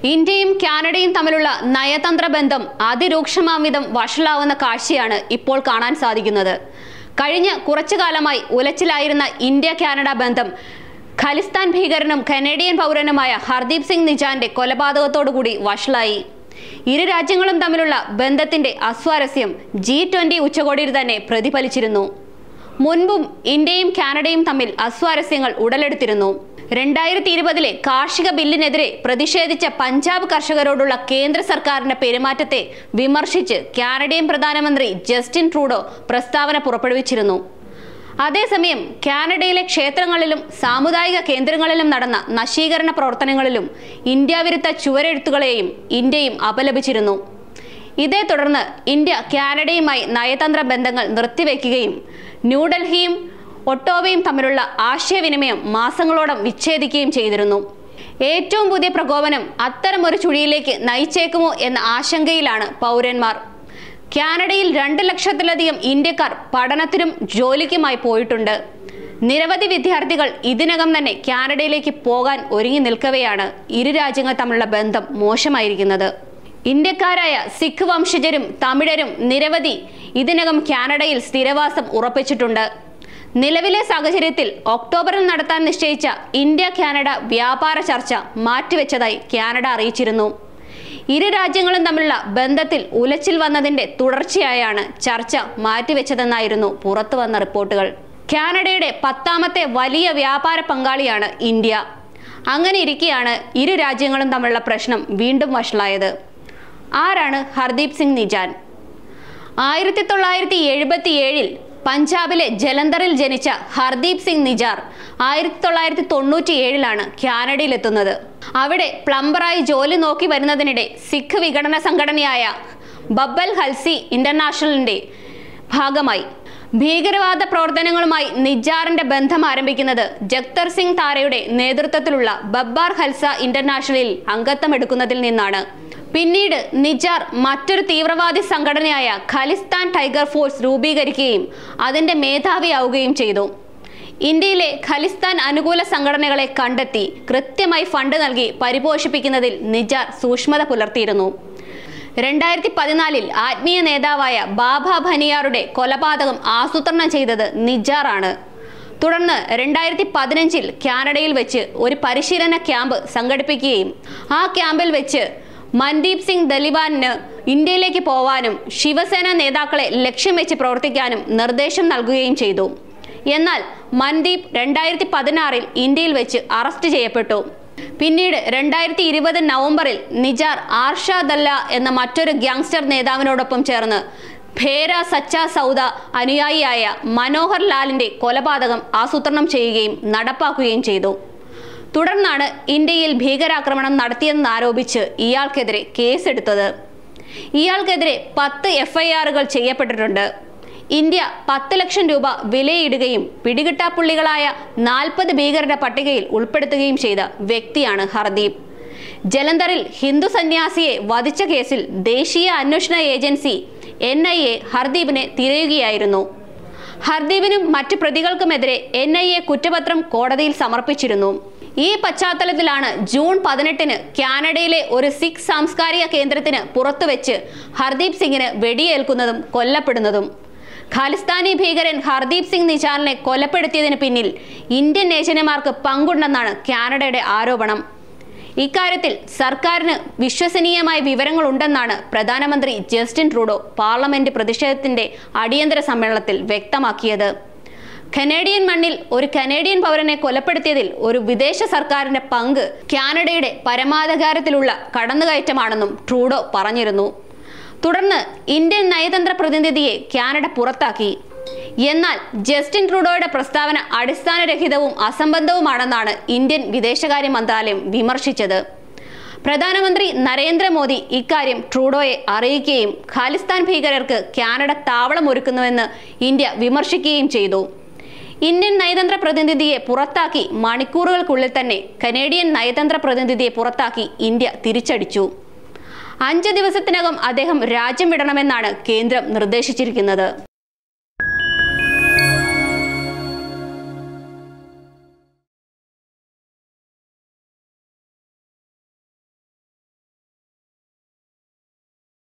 ഇന്ത്യയും കാനഡയും തമ്മിലുള്ള നയതന്ത്ര ബന്ധം അതിരൂക്ഷമാം വിധം വഷളാവുന്ന കാഴ്ചയാണ് ഇപ്പോൾ കാണാൻ സാധിക്കുന്നത് കഴിഞ്ഞ കുറച്ചു കാലമായി ഉലച്ചിലായിരുന്ന ഇന്ത്യ കാനഡ ബന്ധം ഖലിസ്ഥാൻ ഭീകരനും കനേഡിയൻ പൗരനുമായ ഹർദീപ് സിംഗ് നിജാന്റെ കൊലപാതകത്തോടുകൂടി വഷളായി ഇരു രാജ്യങ്ങളും തമ്മിലുള്ള ബന്ധത്തിന്റെ അസ്വാരസ്യം ജി ട്വന്റി ഉച്ചകോടിയിൽ തന്നെ പ്രതിഫലിച്ചിരുന്നു മുൻപും ഇന്ത്യയും കാനഡയും തമ്മിൽ അസ്വാരസ്യങ്ങൾ ഉടലെടുത്തിരുന്നു രണ്ടായിരത്തി ഇരുപതിലെ കാർഷിക ബില്ലിനെതിരെ പ്രതിഷേധിച്ച പഞ്ചാബ് കർഷകരോടുള്ള കേന്ദ്ര സർക്കാരിന്റെ പെരുമാറ്റത്തെ വിമർശിച്ച് കാനഡിയൻ പ്രധാനമന്ത്രി ജസ്റ്റിൻ ട്രൂഡോ പ്രസ്താവന പുറപ്പെടുവിച്ചിരുന്നു അതേസമയം കാനഡയിലെ ക്ഷേത്രങ്ങളിലും സാമുദായിക കേന്ദ്രങ്ങളിലും നടന്ന നശീകരണ പ്രവർത്തനങ്ങളിലും ഇന്ത്യ വിരുദ്ധ ചുവരെഴുത്തുകളെയും ഇന്ത്യയും അപലപിച്ചിരുന്നു ഇതേ തുടർന്ന് ഇന്ത്യ കാനഡയുമായി നയതന്ത്ര ബന്ധങ്ങൾ നിർത്തിവെക്കുകയും ന്യൂഡൽഹിയും ഒട്ടോവയും തമ്മിലുള്ള ആശയവിനിമയം മാസങ്ങളോളം വിച്ഛേദിക്കുകയും ചെയ്തിരുന്നു ഏറ്റവും പുതിയ പ്രകോപനം അത്തരമൊരു ചുഴിയിലേക്ക് നയിച്ചേക്കുമോ എന്ന ആശങ്കയിലാണ് പൗരന്മാർ കാനഡയിൽ രണ്ട് ലക്ഷത്തിലധികം ഇന്ത്യക്കാർ പഠനത്തിനും ജോലിക്കുമായി പോയിട്ടുണ്ട് നിരവധി വിദ്യാർത്ഥികൾ ഇതിനകം തന്നെ കാനഡയിലേക്ക് പോകാൻ ഒരുങ്ങി നിൽക്കവെയാണ് ഇരു രാജ്യങ്ങൾ തമ്മിലുള്ള ബന്ധം മോശമായിരിക്കുന്നത് ഇന്ത്യക്കാരായ സിഖ് വംശജരും തമിഴരും നിരവധി ഇതിനകം കാനഡയിൽ സ്ഥിരവാസം ഉറപ്പിച്ചിട്ടുണ്ട് നിലവിലെ സാഹചര്യത്തിൽ ഒക്ടോബറിൽ നടത്താൻ നിശ്ചയിച്ച ഇന്ത്യ കാനഡ വ്യാപാര ചർച്ച മാറ്റിവെച്ചതായി കാനഡ അറിയിച്ചിരുന്നു ഇരു രാജ്യങ്ങളും തമ്മിലുള്ള ബന്ധത്തിൽ ഉലച്ചിൽ വന്നതിന്റെ തുടർച്ചയായാണ് ചർച്ച മാറ്റിവെച്ചതെന്നായിരുന്നു പുറത്തു വന്ന റിപ്പോർട്ടുകൾ കാനഡയുടെ പത്താമത്തെ വലിയ വ്യാപാര പങ്കാളിയാണ് ഇന്ത്യ അങ്ങനെ ഇരിക്കെയാണ് ഇരു രാജ്യങ്ങളും തമ്മിലുള്ള പ്രശ്നം വീണ്ടും വഷളായത് ആരാണ് ഹർദീപ് സിംഗ് നിജാൻ ആയിരത്തി തൊള്ളായിരത്തി എഴുപത്തി ഏഴിൽ പഞ്ചാബിലെ ജലന്ധറിൽ ജനിച്ച ഹർദീപ് സിംഗ് നിജാർ ആയിരത്തി തൊള്ളായിരത്തി തൊണ്ണൂറ്റി ഏഴിലാണ് കാനഡയിലെത്തുന്നത് അവിടെ പ്ലംബറായി ജോലി നോക്കി വരുന്നതിനിടെ സിഖ് വിഘടന സംഘടനയായ ബബ്ബൽ ഹൽസി ഇന്റർനാഷണലിന്റെ ഭാഗമായി ഭീകരവാദ പ്രവർത്തനങ്ങളുമായി നിജാറിന്റെ ബന്ധം ആരംഭിക്കുന്നത് ജഗ്തർ സിംഗ് താരയുടെ നേതൃത്വത്തിലുള്ള ബബ്ബാർ ഹൽസ ഇന്റർനാഷണലിൽ അംഗത്വമെടുക്കുന്നതിൽ നിന്നാണ് പിന്നീട് നിജാർ മറ്റൊരു തീവ്രവാദി സംഘടനയായ ഖലിസ്ഥാൻ ടൈഗർ ഫോഴ്സ് രൂപീകരിക്കുകയും അതിന്റെ മേധാവിയാവുകയും ചെയ്തു ഇന്ത്യയിലെ ഖലിസ്ഥാൻ അനുകൂല സംഘടനകളെ കണ്ടെത്തി കൃത്യമായി ഫണ്ട് നൽകി പരിപോഷിപ്പിക്കുന്നതിൽ നിജാർ സൂക്ഷ്മത പുലർത്തിയിരുന്നു രണ്ടായിരത്തി പതിനാലിൽ ആത്മീയ നേതാവായ ബാബ ഭനിയാറുടെ കൊലപാതകം ആസൂത്രണം ചെയ്തത് നിജാറാണ് തുടർന്ന് രണ്ടായിരത്തി പതിനഞ്ചിൽ കാനഡയിൽ വെച്ച് ഒരു പരിശീലന ക്യാമ്പ് സംഘടിപ്പിക്കുകയും ആ ക്യാമ്പിൽ വെച്ച് മൻദീപ് സിംഗ് ദലിവാനിന് ഇന്ത്യയിലേക്ക് പോവാനും ശിവസേന നേതാക്കളെ ലക്ഷ്യം വെച്ച് പ്രവർത്തിക്കാനും നിർദ്ദേശം നൽകുകയും ചെയ്തു എന്നാൽ മൻദീപ് രണ്ടായിരത്തി പതിനാറിൽ ഇന്ത്യയിൽ വെച്ച് അറസ്റ്റ് ചെയ്യപ്പെട്ടു പിന്നീട് രണ്ടായിരത്തി ഇരുപത് നവംബറിൽ നിജാർ ആർഷാദല്ല എന്ന മറ്റൊരു ഗ്യാങ്സ്റ്റർ നേതാവിനോടൊപ്പം ചേർന്ന് ഭേര സച്ച സൗദ അനുയായിയായ മനോഹർ ലാലിന്റെ കൊലപാതകം ആസൂത്രണം ചെയ്യുകയും നടപ്പാക്കുകയും ചെയ്തു തുടർന്നാണ് ഇന്ത്യയിൽ ഭീകരാക്രമണം നടത്തിയെന്നാരോപിച്ച് ഇയാൾക്കെതിരെ കേസെടുത്തത് ഇയാൾക്കെതിരെ പത്ത് എഫ്ഐആറുകൾ ചെയ്യപ്പെട്ടിട്ടുണ്ട് ഇന്ത്യ പത്ത് ലക്ഷം രൂപ വിലയിടുകയും പിടികിട്ടാപ്പുള്ളികളായ നാൽപ്പത് ഭീകരരുടെ പട്ടികയിൽ ഉൾപ്പെടുത്തുകയും ചെയ്ത വ്യക്തിയാണ് ഹർദീപ് ജലന്ധറിൽ ഹിന്ദു സന്യാസിയെ വധിച്ച കേസിൽ ദേശീയ അന്വേഷണ ഏജൻസി എൻ ഐ എ ഹർദീപിനെ തിരയുകയായിരുന്നു ഹർദീപിനും മറ്റ് പ്രതികൾക്കുമെതിരെ എൻ ഐ എ കുറ്റപത്രം കോടതിയിൽ സമർപ്പിച്ചിരുന്നു ഈ പശ്ചാത്തലത്തിലാണ് ജൂൺ പതിനെട്ടിന് കാനഡയിലെ ഒരു സിഖ് സാംസ്കാരിക കേന്ദ്രത്തിന് പുറത്തുവെച്ച് ഹർദീപ് സിംഗിന് വെടിയേൽക്കുന്നതും കൊല്ലപ്പെടുന്നതും ഖാലിസ്ഥാനി ഭീകരൻ ഹർദീപ് സിംഗ് നിജാറിനെ കൊലപ്പെടുത്തിയതിന് പിന്നിൽ ഇന്ത്യൻ ഏജന്റുമാർക്ക് പങ്കുണ്ടെന്നാണ് കാനഡയുടെ ആരോപണം ഇക്കാര്യത്തിൽ സർക്കാരിന് വിശ്വസനീയമായ വിവരങ്ങളുണ്ടെന്നാണ് പ്രധാനമന്ത്രി ജസ്റ്റിൻ ട്രൂഡോ പാർലമെന്റ് പ്രതിഷേധത്തിന്റെ അടിയന്തര സമ്മേളനത്തിൽ വ്യക്തമാക്കിയത് കനേഡിയൻ മണ്ണിൽ ഒരു കനേഡിയൻ പൗരനെ കൊലപ്പെടുത്തിയതിൽ ഒരു വിദേശ സർക്കാരിന്റെ പങ്ക് കാനഡയുടെ പരമാധികാരത്തിലുള്ള കടന്നുകയറ്റമാണെന്നും ട്രൂഡോ പറഞ്ഞിരുന്നു തുടർന്ന് ഇന്ത്യൻ നയതന്ത്ര പ്രതിനിധിയെ കാനഡ പുറത്താക്കി എന്നാൽ ജസ്റ്റിൻ ട്രൂഡോയുടെ പ്രസ്താവന അടിസ്ഥാനരഹിതവും അസംബന്ധവുമാണെന്നാണ് ഇന്ത്യൻ വിദേശകാര്യ മന്ത്രാലയം വിമർശിച്ചത് പ്രധാനമന്ത്രി നരേന്ദ്രമോദി ഇക്കാര്യം ട്രൂഡോയെ അറിയിക്കുകയും ഖാലിസ്ഥാൻ ഭീകരർക്ക് കാനഡ താവളമൊരുക്കുന്നുവെന്ന് ഇന്ത്യ വിമർശിക്കുകയും ചെയ്തു ഇന്ത്യൻ നയതന്ത്ര പ്രതിനിധിയെ പുറത്താക്കി മണിക്കൂറുകൾക്കുള്ളിൽ തന്നെ കനേഡിയൻ നയതന്ത്ര പ്രതിനിധിയെ പുറത്താക്കി ഇന്ത്യ തിരിച്ചടിച്ചു അഞ്ച് ദിവസത്തിനകം അദ്ദേഹം രാജ്യം വിടണമെന്നാണ് കേന്ദ്രം നിർദ്ദേശിച്ചിരിക്കുന്നത്